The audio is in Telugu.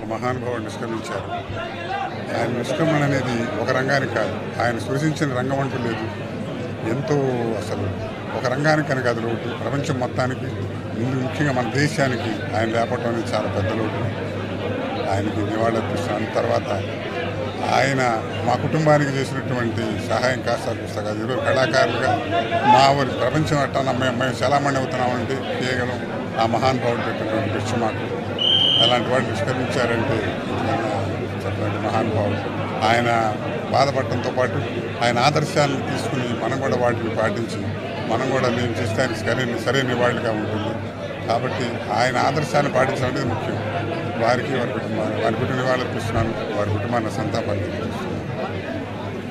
మహానుభావుడు నిష్క్రమించారు ఆయన నిష్క్రమణ అనేది ఒక రంగానికి కాదు ఆయన సృష్టించిన రంగం అంటూ లేదు ఎంతో అసలు ఒక రంగానికి అని కాదు లోటు ప్రపంచం మొత్తానికి ముందు ముఖ్యంగా మన దేశానికి ఆయన లేపటం అనేది చాలా పెద్ద లోటు ఆయనకి నివాళులర్పిస్తున్నాను తర్వాత ఆయన మా కుటుంబానికి చేసినటువంటి సహాయం కాస్త పుస్తకాలు ఈరోజు కళాకారులుగా మా ఊరి ప్రపంచం అట్టా మేము మేము చలామణి అవుతున్నామంటే కేవలం ఆ మహానుభావుడు పెట్టినటువంటి భిక్ష మాకు అలాంటి వాడు నిష్కరించారంటే చెప్పినట్టు మహానుభావుడు ఆయన బాధపడటంతో పాటు ఆయన ఆదర్శాలను తీసుకుని మనం కూడా వాటిని పాటించి మనం కూడా మేము చేస్తే ఆయనకి సరైన సరైన నివాళిగా ఉంటుంది కాబట్టి ఆయన ఆదర్శాన్ని పాటించడం అనేది ముఖ్యం వారికి వారి కుటుంబాన్ని వారి కుటుంబ నివాళులు ఇస్తున్నాను వారి కుటుంబాన్ని సంతాపాన్ని తెలియజేస్తున్నాను